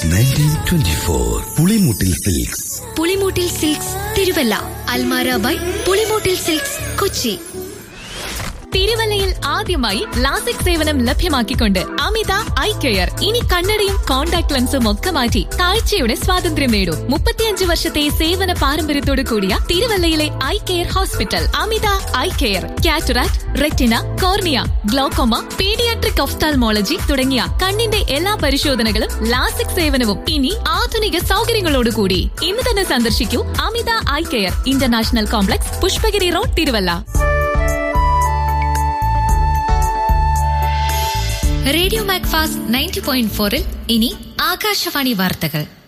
nineteen twenty four Pulimoottil silks Pulimoottil silks Thiruvalla Almara by Pulimoottil silks Kochi തിരുവല്ലയിൽ ആദ്യമായി LASIK സേവനം ലഭ്യമാക്കിക്കൊണ്ട് അമിത ഐ കെയർ ഇനി കണ്ണടയും കോൺടാക്ട് ലെൻസും ഒക്കെ മാറ്റി കാഴ്ചയുടെ സ്വാതന്ത്ര്യം നേടൂ മുപ്പത്തിയഞ്ച് വർഷത്തെ സേവന പാരമ്പര്യത്തോട് കൂടിയ തിരുവല്ലയിലെ eye care hospital Amitha eye care cataract retina cornea glaucoma paediatric ophthalmology തുടങ്ങിയ കണ്ണിന്റെ എല്ലാ പരിശോധനകളും ലാസിക് സേവനവും ഇനി ആധുനിക സൗകര്യങ്ങളോടുകൂടി ഇന്ന് തന്നെ സന്ദർശിക്കൂ Amitha eye care international complex Pushpagiri road Thiruvalla radio Macfast ninety point ഫോറിൽ ഇനി ആകാശവാണി വാർത്തകൾ